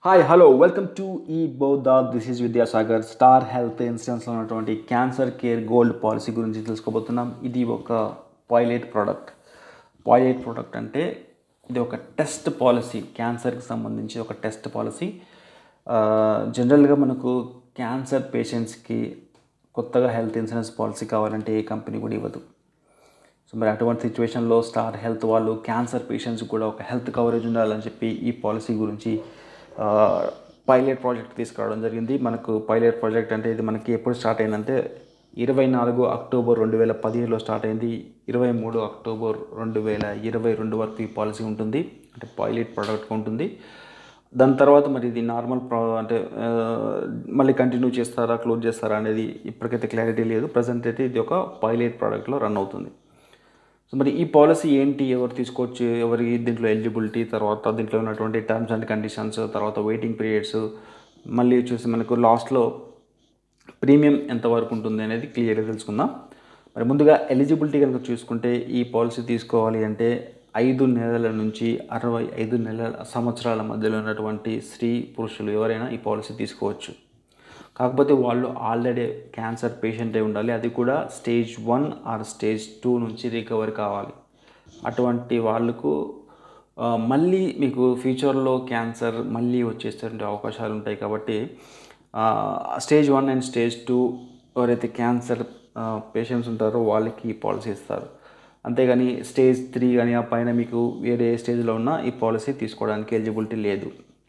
hi hello welcome to ఈ బౌద్ధ this is Vidyasagar star health ఇన్సూరెన్స్లో ఉన్నటువంటి క్యాన్సర్ కేర్ గోల్డ్ పాలసీ గురించి తెలుసుకోబోతున్నాం ఇది ఒక పాయిలెట్ ప్రోడక్ట్ పాయిలెట్ ప్రోడక్ట్ అంటే ఇది ఒక టెస్ట్ పాలసీ క్యాన్సర్కి సంబంధించి ఒక టెస్ట్ పాలసీ జనరల్గా మనకు క్యాన్సర్ పేషెంట్స్కి కొత్తగా హెల్త్ ఇన్సూరెన్స్ పాలసీ కావాలంటే ఏ కంపెనీ కూడా ఇవ్వదు సో మరి అటువంటి సిచ్యువేషన్లో స్టార్ హెల్త్ వాళ్ళు క్యాన్సర్ పేషెంట్స్ కూడా ఒక హెల్త్ కవరేజ్ ఉండాలని చెప్పి ఈ పాలసీ గురించి పైలట్ ప్రాజెక్ట్ తీసుకురావడం జరిగింది మనకు పైలట్ ప్రాజెక్ట్ అంటే ఇది మనకి ఎప్పుడు స్టార్ట్ అయిందంటే ఇరవై నాలుగు అక్టోబర్ రెండు వేల పదిహేడులో స్టార్ట్ అయింది ఇరవై మూడు అక్టోబర్ రెండు వేల ఇరవై రెండు వరకు ఈ పాలసీ ఉంటుంది అంటే పైలట్ ప్రోడక్ట్ ఉంటుంది దాని తర్వాత మరి ఇది నార్మల్ ప్రా అంటే ఆ, మళ్ళీ కంటిన్యూ చేస్తారా క్లోజ్ చేస్తారా అనేది ఇప్పటికైతే క్లారిటీ లేదు ప్రజెంట్ అయితే ఇది ఒక పైలట్ ప్రోడక్ట్లో రన్ అవుతుంది సో మరి ఈ పాలసీ ఏంటి ఎవరు తీసుకోవచ్చు ఎవరికి దీంట్లో ఎలిజిబిలిటీ తర్వాత దీంట్లో ఉన్నటువంటి టర్మ్స్ అండ్ కండిషన్స్ తర్వాత వెయిటింగ్ పీరియడ్స్ మళ్ళీ వచ్చేసి మనకు లాస్ట్లో ప్రీమియం ఎంతవరకు ఉంటుంది అనేది క్లియర్గా తెలుసుకుందాం మరి ముందుగా ఎలిజిబిలిటీ కనుక చూసుకుంటే ఈ పాలసీ తీసుకోవాలి అంటే ఐదు నెలల నుంచి అరవై ఐదు నెలల సంవత్సరాల మధ్యలో ఉన్నటువంటి స్త్రీ పురుషులు ఎవరైనా ఈ పాలసీ తీసుకోవచ్చు కాకపోతే వాళ్ళు ఆల్రెడీ క్యాన్సర్ పేషెంట్ అయి ఉండాలి అది కూడా stage one or stage two నుంచి రికవర్ కావాలి అటువంటి వాళ్ళకు ఆ, మళ్ళీ మీకు ఫ్యూచర్లో క్యాన్సర్ మళ్ళీ వచ్చేసేటువంటి అవకాశాలు ఉంటాయి కాబట్టి stage one and stage two ఎవరైతే క్యాన్సర్ పేషెంట్స్ ఉంటారో వాళ్ళకి ఈ పాలసీ ఇస్తారు అంతేగాని స్టేజ్ త్రీ కానీ ఆ పైన మీకు వేరే స్టేజ్లో ఉన్న ఈ పాలసీ తీసుకోవడానికి ఎలిజిబిలిటీ లేదు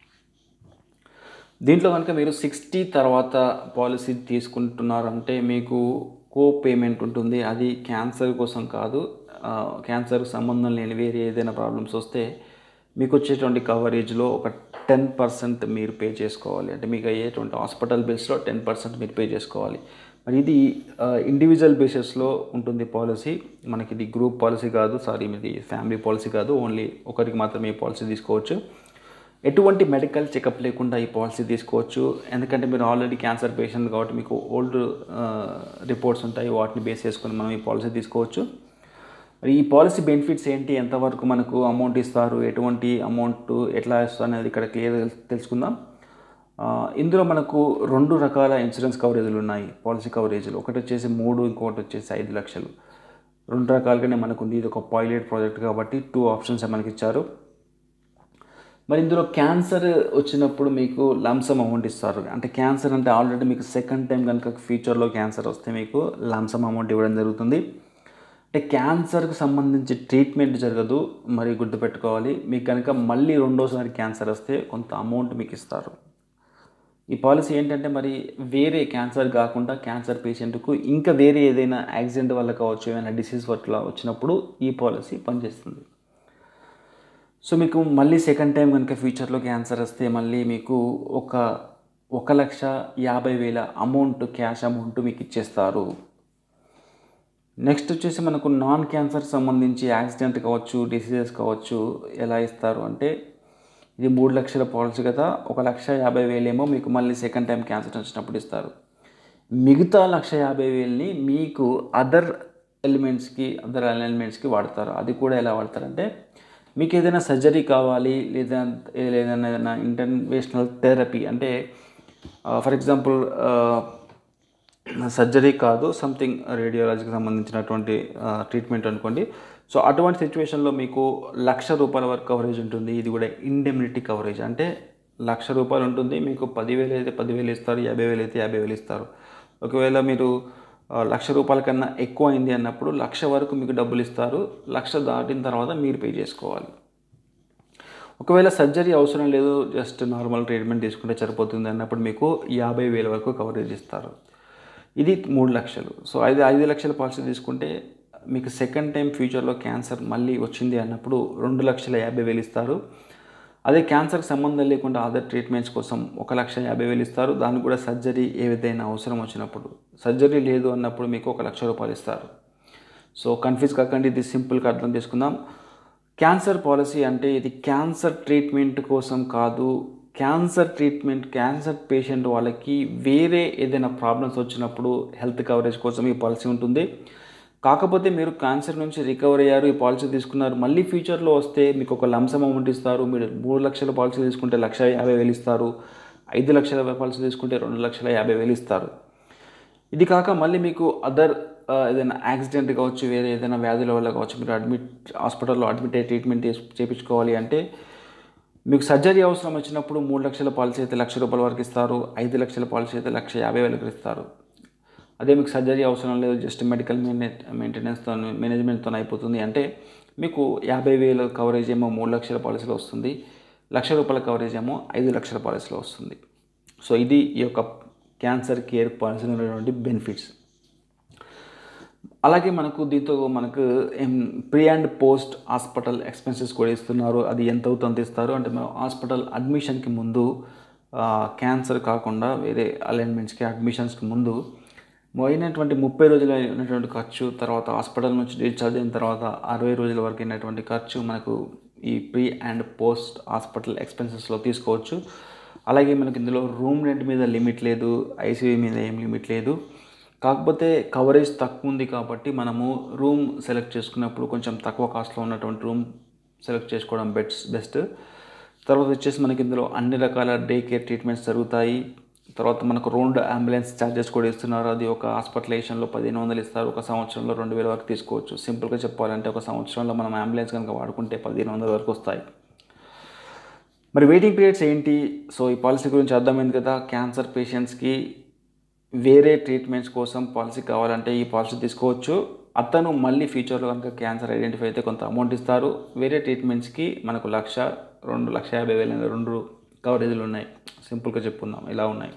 దీంట్లో కనుక మీరు సిక్స్టీ తర్వాత పాలసీ తీసుకుంటున్నారంటే మీకు కో పేమెంట్ ఉంటుంది అది క్యాన్సర్ కోసం కాదు ఆ, క్యాన్సర్కి సంబంధం లేని వేరే ఏదైనా ప్రాబ్లమ్స్ వస్తే మీకు వచ్చేటువంటి కవరేజ్లో ఒక టెన్ పర్సెంట్ మీరు పే చేసుకోవాలి అంటే మీకు అయ్యేటువంటి హాస్పిటల్ బిల్స్లో టెన్ పర్సెంట్ మీరు పే చేసుకోవాలి మరి ఇది ఇండివిజువల్ బేసిస్లో ఉంటుంది పాలసీ మనకి ఇది గ్రూప్ పాలసీ కాదు సారీ ఇది ఫ్యామిలీ పాలసీ కాదు ఓన్లీ ఒకరికి మాత్రమే ఈ పాలసీ తీసుకోవచ్చు ఎటువంటి మెడికల్ చెకప్ లేకుండా ఈ పాలసీ తీసుకోవచ్చు ఎందుకంటే మీరు ఆల్రెడీ క్యాన్సర్ పేషెంట్ కాబట్టి మీకు ఓల్డ్ రిపోర్ట్స్ ఉంటాయి వాటిని బేస్ చేసుకొని మనం ఈ పాలసీ తీసుకోవచ్చు మరి ఈ పాలసీ బెనిఫిట్స్ ఏంటి ఎంతవరకు మనకు అమౌంట్ ఇస్తారు ఎటువంటి అమౌంట్ ఎట్లా ఇస్తారు అనేది ఇక్కడ క్లియర్గా తెలుసుకుందాం ఆ, ఇందులో మనకు రెండు రకాల ఇన్సూరెన్స్ కవరేజీలు ఉన్నాయి పాలసీ కవరేజీలు ఒకటి వచ్చేసి మూడు ఇంకొకటి వచ్చేసి ఐదు లక్షలు రెండు రకాలుగానే మనకు ఉంది ఇది ఒక పైలట్ ప్రాజెక్ట్ కాబట్టి టూ ఆప్షన్స్ మనకి ఇచ్చారు మరి ఇందులో క్యాన్సర్ వచ్చినప్పుడు మీకు లంసమ్ అమౌంట్ ఇస్తారు అంటే క్యాన్సర్ అంటే ఆల్రెడీ మీకు సెకండ్ టైం కనుక ఫ్యూచర్లో క్యాన్సర్ వస్తే మీకు లంసమ్ అమౌంట్ ఇవ్వడం జరుగుతుంది అంటే క్యాన్సర్కి సంబంధించి ట్రీట్మెంట్ జరగదు మరి గుర్తుపెట్టుకోవాలి మీకు కనుక మళ్ళీ రెండోసారి క్యాన్సర్ వస్తే కొంత అమౌంట్ మీకు ఇస్తారు ఈ పాలసీ ఏంటంటే మరి వేరే క్యాన్సర్ కాకుండా క్యాన్సర్ పేషెంట్కు ఇంకా వేరే ఏదైనా యాక్సిడెంట్ వల్ల కావచ్చు ఏమైనా డిసీజ్ వల్ల వచ్చినప్పుడు ఈ పాలసీ పనిచేస్తుంది సో మీకు మళ్ళీ సెకండ్ టైం కనుక ఫ్యూచర్లో క్యాన్సర్ వస్తే మళ్ళీ మీకు ఒక ఒక లక్ష యాభై వేల అమౌంట్ క్యాష్ అమౌంట్ మీకు ఇచ్చేస్తారు నెక్స్ట్ వచ్చేసి మనకు నాన్ క్యాన్సర్ సంబంధించి యాక్సిడెంట్ కావచ్చు డిసీజెస్ కావచ్చు ఎలా ఇస్తారు అంటే ఇది మూడు లక్షల పాలసీ కదా ఒక లక్ష యాభై వేలేమో మీకు మళ్ళీ సెకండ్ టైం క్యాన్సర్ వచ్చినప్పుడు ఇస్తారు మిగతా లక్ష యాభై వేలని మీకు అదర్ ఎలిమెంట్స్కి అదర్ ఎలిమెంట్స్కి వాడతారు అది కూడా ఎలా వాడతారంటే మీకు ఏదైనా సర్జరీ కావాలి లేదా ఏదైనా ఏదైనా ఇంటర్నేషనల్ థెరపీ అంటే ఫర్ ఎగ్జాంపుల్ సర్జరీ కాదు సంథింగ్ రేడియాలజీకి సంబంధించినటువంటి ట్రీట్మెంట్ అనుకోండి సో అటువంటి సిచ్యువేషన్లో మీకు లక్ష రూపాయల వరకు కవరేజ్ ఉంటుంది ఇది కూడా ఇండెమ్నిటీ కవరేజ్ అంటే లక్ష రూపాయలు ఉంటుంది మీకు పదివేలు అయితే పదివేలు ఇస్తారు యాభై వేలు అయితే యాభై వేలు ఇస్తారు ఒకవేళ మీరు ఆ, లక్ష రూపాయల కన్నా ఎక్కువ అయింది అన్నప్పుడు లక్ష వరకు మీకు డబ్బులు ఇస్తారు లక్ష దాటిన తర్వాత మీరు పే చేసుకోవాలి ఒకవేళ సర్జరీ అవసరం లేదు జస్ట్ నార్మల్ ట్రీట్మెంట్ తీసుకుంటే సరిపోతుంది అన్నప్పుడు మీకు యాభై వేల వరకు కవరేజ్ ఇస్తారు ఇది మూడు లక్షలు సో ఐదు ఐదు లక్షల పాలసీ తీసుకుంటే మీకు సెకండ్ టైం ఫ్యూచర్లో క్యాన్సర్ మళ్ళీ వచ్చింది అన్నప్పుడు రెండు లక్షల యాభై వేలు ఇస్తారు అదే క్యాన్సర్కి సంబంధం లేకుండా అదర్ ట్రీట్మెంట్స్ కోసం ఒక లక్ష యాభై వేలు ఇస్తారు దానికి కూడా సర్జరీ ఏదైనా అవసరం వచ్చినప్పుడు సర్జరీ లేదు అన్నప్పుడు మీకు ఒక లక్ష రూపాయలు ఇస్తారు సో కన్ఫ్యూజ్ కాకండి ఇది సింపుల్గా అర్థం చేసుకుందాం క్యాన్సర్ పాలసీ అంటే ఇది క్యాన్సర్ ట్రీట్మెంట్ కోసం కాదు క్యాన్సర్ ట్రీట్మెంట్ క్యాన్సర్ పేషెంట్ వాళ్ళకి వేరే ఏదైనా ప్రాబ్లమ్స్ వచ్చినప్పుడు హెల్త్ కవరేజ్ కోసం ఈ పాలసీ ఉంటుంది కాకపోతే మీరు క్యాన్సర్ నుంచి రికవర్ అయ్యారు ఈ పాలసీ తీసుకున్నారు మళ్ళీ ఫ్యూచర్లో వస్తే మీకు ఒక లంసమ్ అమౌంట్ ఇస్తారు మీరు మూడు లక్షల పాలసీ తీసుకుంటే లక్ష యాభై వేలు ఇస్తారు ఐదు లక్షల పాలసీ తీసుకుంటే రెండు లక్షల యాభై వేలు ఇస్తారు ఇది కాక మళ్ళీ మీకు అదర్ ఏదైనా యాక్సిడెంట్ కావచ్చు వేరే ఏదైనా వ్యాధుల వల్ల కావచ్చు మీరు అడ్మిట్ హాస్పిటల్లో అడ్మిట్ అయ్యి ట్రీట్మెంట్ చేయించుకోవాలి అంటే మీకు సర్జరీ అవసరం వచ్చినప్పుడు మూడు లక్షల పాలసీ అయితే లక్ష రూపాయల వరకు ఇస్తారు ఐదు లక్షల పాలసీ అయితే లక్ష యాభై వేలకు ఇస్తారు అదే మీకు సర్జరీ అవసరం లేదు జస్ట్ మెడికల్ మెయింటెనెన్స్తో మేనేజ్మెంట్తో అయిపోతుంది అంటే మీకు యాభై వేల కవరేజ్ ఏమో మూడు లక్షల పాలసీలో వస్తుంది లక్ష రూపాయల కవరేజ్ ఏమో ఐదు లక్షల పాలసీలో వస్తుంది సో ఇది ఈ యొక్క క్యాన్సర్ కేర్ పాలసీలో ఉన్నటువంటి బెనిఫిట్స్ అలాగే మనకు దీంతో మనకు pre and post hospital expenses కూడా ఇస్తున్నారు అది ఎంత అవుతుంది ఇస్తారు అంటే మనం హాస్పిటల్ అడ్మిషన్కి ముందు క్యాన్సర్ కాకుండా వేరే అలైన్మెంట్స్కి అడ్మిషన్స్కి ముందు అయినటువంటి ముప్పై రోజులు అయినటువంటి ఖర్చు తర్వాత హాస్పిటల్ నుంచి డిశ్చార్జ్ అయిన తర్వాత అరవై రోజుల వరకు అయినటువంటి ఖర్చు మనకు ఈ ప్రీ అండ్ పోస్ట్ హాస్పిటల్ ఎక్స్పెన్సెస్లో తీసుకోవచ్చు అలాగే మనకి ఇందులో రూమ్ రెంట్ మీద లిమిట్ లేదు ఐసీయూ మీద ఏం లిమిట్ లేదు కాకపోతే కవరేజ్ తక్కువ ఉంది కాబట్టి మనము రూమ్ సెలెక్ట్ చేసుకున్నప్పుడు కొంచెం తక్కువ కాస్ట్లో ఉన్నటువంటి రూమ్ సెలెక్ట్ చేసుకోవడం బెస్ట్ బెస్ట్ తర్వాత వచ్చేసి మనకి ఇందులో అన్ని రకాల డే కేర్ ట్రీట్మెంట్స్ జరుగుతాయి తర్వాత మనకు రెండు అంబులెన్స్ ఛార్జెస్ కూడా ఇస్తున్నారు అది ఒక హాస్పిటలైజేషన్లో పదిహేను వందలు ఇస్తారు ఒక సంవత్సరంలో రెండు వేల వరకు తీసుకోవచ్చు సింపుల్గా చెప్పాలంటే ఒక సంవత్సరంలో మనం అంబులెన్స్ కనుక వాడుకుంటే పదిహేను వందల వరకు వస్తాయి మరి వెయిటింగ్ పీరియడ్స్ ఏంటి సో ఈ పాలసీ గురించి అర్థమైంది కదా క్యాన్సర్ పేషెంట్స్కి వేరే ట్రీట్మెంట్స్ కోసం పాలసీ కావాలంటే ఈ పాలసీ తీసుకోవచ్చు అతను మళ్ళీ ఫ్యూచర్లో కనుక క్యాన్సర్ ఐడెంటిఫై అయితే కొంత అమౌంట్ ఇస్తారు వేరే ట్రీట్మెంట్స్కి మనకు లక్ష రెండు లక్ష యాభై వేల రెండు కవరేజీలు ఉన్నాయి సింపుల్గా చెప్పుకుందాం ఇలా ఉన్నాయి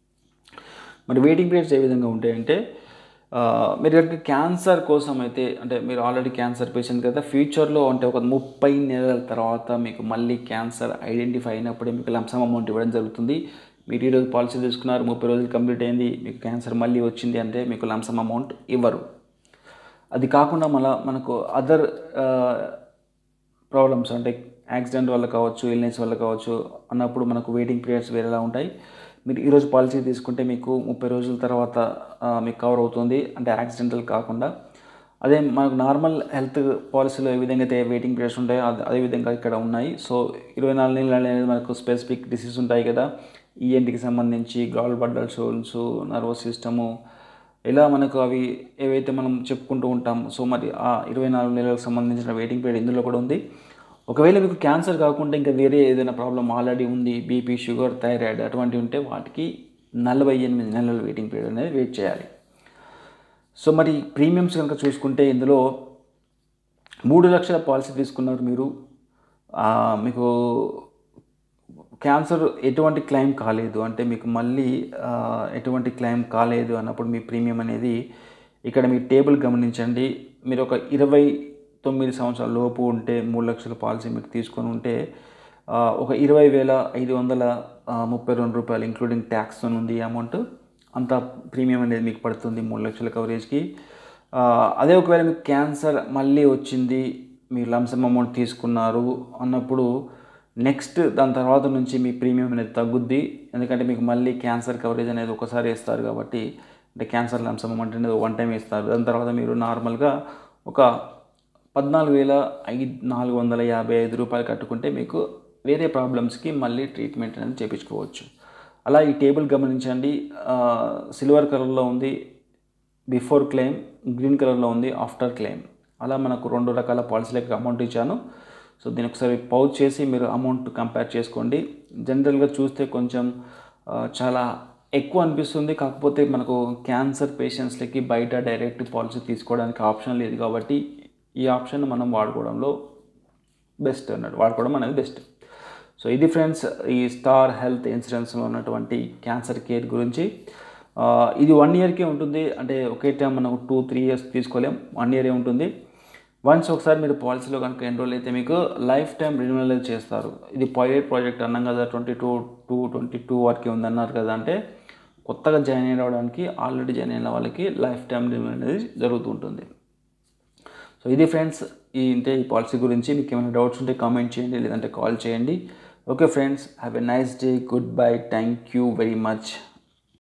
మరి వెయిటింగ్ పీరియడ్స్ ఏ విధంగా ఉంటాయంటే మీరు కనుక క్యాన్సర్ కోసం అయితే అంటే మీరు ఆల్రెడీ క్యాన్సర్ పేషెంట్ కదా ఫ్యూచర్లో అంటే ఒక ముప్పై నెలల తర్వాత మీకు మళ్ళీ క్యాన్సర్ ఐడెంటిఫై అయినప్పుడే మీకు లంసమ్ అమౌంట్ ఇవ్వడం జరుగుతుంది మీరు ఈరోజు పాలసీ తీసుకున్నారు ముప్పై రోజులు కంప్లీట్ అయింది మీకు క్యాన్సర్ మళ్ళీ వచ్చింది అంటే మీకు లంసమ్ అమౌంట్ ఇవ్వరు అది కాకుండా మళ్ళీ మనకు అదర్ ప్రాబ్లమ్స్ అంటే యాక్సిడెంట్ వల్ల కావచ్చు ఇల్నెస్ వల్ల కావచ్చు అన్నప్పుడు మనకు వెయిటింగ్ పీరియడ్స్ వేరేలా ఉంటాయి మీరు ఈరోజు పాలసీ తీసుకుంటే మీకు ముప్పై రోజుల తర్వాత మీకు కవర్ అవుతుంది అంటే యాక్సిడెంటల్ కాకుండా అదే మనకు నార్మల్ హెల్త్ పాలసీలో ఏ విధంగా అయితే వెయిటింగ్ పీరియడ్స్ ఉంటాయో అదే విధంగా ఇక్కడ ఉన్నాయి సో ఇరవై నాలుగు నెలలు అనేది మనకు స్పెసిఫిక్ డిసీజ్ ఉంటాయి కదా ఈఎన్టీకి సంబంధించి గాల్ బడ్డల్ షోల్స్ నర్వస్ సిస్టము ఇలా మనకు అవి ఏవైతే మనం చెప్పుకుంటూ ఉంటాం సో మరి ఆ ఇరవై నాలుగు నెలలకు సంబంధించిన వెయిటింగ్ పీరియడ్ ఇందులో కూడా ఉంది ఒకవేళ మీకు క్యాన్సర్ కాకుండా ఇంకా వేరే ఏదైనా ప్రాబ్లం ఆల్రెడీ ఉంది బీపీ షుగర్ థైరాయిడ్ అటువంటివి ఉంటే వాటికి నలభై ఎనిమిది నెలల వెయిటింగ్ పీరియడ్ అనేది వెయిట్ చేయాలి సో మరి ప్రీమియమ్స్ కనుక చూసుకుంటే ఇందులో మూడు లక్షల పాలసీ తీసుకున్నారు మీరు మీకు క్యాన్సర్ ఎటువంటి క్లెయిమ్ కాలేదు అంటే మీకు మళ్ళీ ఎటువంటి క్లెయిమ్ కాలేదు అన్నప్పుడు మీ ప్రీమియం అనేది ఇక్కడ మీ టేబుల్ గమనించండి మీరు ఒక ఇరవై తొమ్మిది సంవత్సరాల లోపు ఉంటే మూడు లక్షల పాలసీ మీరు తీసుకొని ఉంటే ఒక ఇరవై వేల ఐదు వందల ముప్పై రెండు రూపాయలు ఇంక్లూడింగ్ ట్యాక్స్ ఉంది అమౌంట్ అంత ప్రీమియం అనేది మీకు పడుతుంది మూడు లక్షల కవరేజ్కి అదే ఒకవేళ మీకు క్యాన్సర్ మళ్ళీ వచ్చింది మీరు లంసమ్ అమౌంట్ తీసుకున్నారు అన్నప్పుడు నెక్స్ట్ దాని తర్వాత నుంచి మీ ప్రీమియం అనేది తగ్గుద్ది ఎందుకంటే మీకు మళ్ళీ క్యాన్సర్ కవరేజ్ అనేది ఒకసారి ఇస్తారు కాబట్టి అంటే క్యాన్సర్ లంసమ్ అమౌంట్ అనేది వన్ టైం ఇస్తారు దాని తర్వాత మీరు నార్మల్గా ఒక పద్నాలుగు వేల ఐదు నాలుగు వందల యాభై ఐదు రూపాయలు కట్టుకుంటే మీకు వేరే ప్రాబ్లమ్స్కి మళ్ళీ ట్రీట్మెంట్ అనేది చేయించుకోవచ్చు అలా ఈ టేబుల్ గమనించండి సిల్వర్ కలర్లో ఉంది బిఫోర్ క్లెయిమ్ గ్రీన్ కలర్లో ఉంది ఆఫ్టర్ క్లెయిమ్ అలా మనకు రెండు రకాల పాలసీలకు అమౌంట్ ఇచ్చాను సో దీని ఒకసారి పౌచ్ చేసి మీరు అమౌంట్ కంపేర్ చేసుకోండి జనరల్గా చూస్తే కొంచెం చాలా ఎక్కువ అనిపిస్తుంది కాకపోతే మనకు క్యాన్సర్ పేషెంట్స్లకి బయట డైరెక్ట్ పాలసీ తీసుకోవడానికి ఆప్షన్ లేదు కాబట్టి ఈ ఆప్షన్ మనం వాడుకోవడంలో బెస్ట్ అన్నట్టు వాడుకోవడం అనేది బెస్ట్ సో ఇది ఫ్రెండ్స్ ఈ స్టార్ హెల్త్ ఇన్సూరెన్స్లో ఉన్నటువంటి క్యాన్సర్ కేర్ గురించి ఇది వన్ ఇయర్కే ఉంటుంది అంటే ఒకే టైం మనం టూ త్రీ ఇయర్స్ తీసుకోలేం వన్ ఇయరే ఉంటుంది వన్స్ ఒకసారి మీరు పాలసీలో కనుక ఎన్రోల్ అయితే మీకు లైఫ్ టైం రిన్యూవల్ చేస్తారు ఇది పైలట్ ప్రాజెక్ట్ అన్నాం కదా twenty two two twenty two వరకే ఉందన్నారు కదా అంటే కొత్తగా జాయిన్ అవ్వడానికి ఆల్రెడీ జాయిన్ అయిన వాళ్ళకి లైఫ్ టైం రిన్యూవల్ అనేది జరుగుతూ ఉంటుంది సో ఇది ఫ్రెండ్స్ ఈ అంటే ఈ పాలసీ గురించి మీకు ఏమైనా డౌట్స్ ఉంటే కామెంట్ చేయండి లేదంటే కాల్ చేయండి okay friends have a nice day good bye thank you very much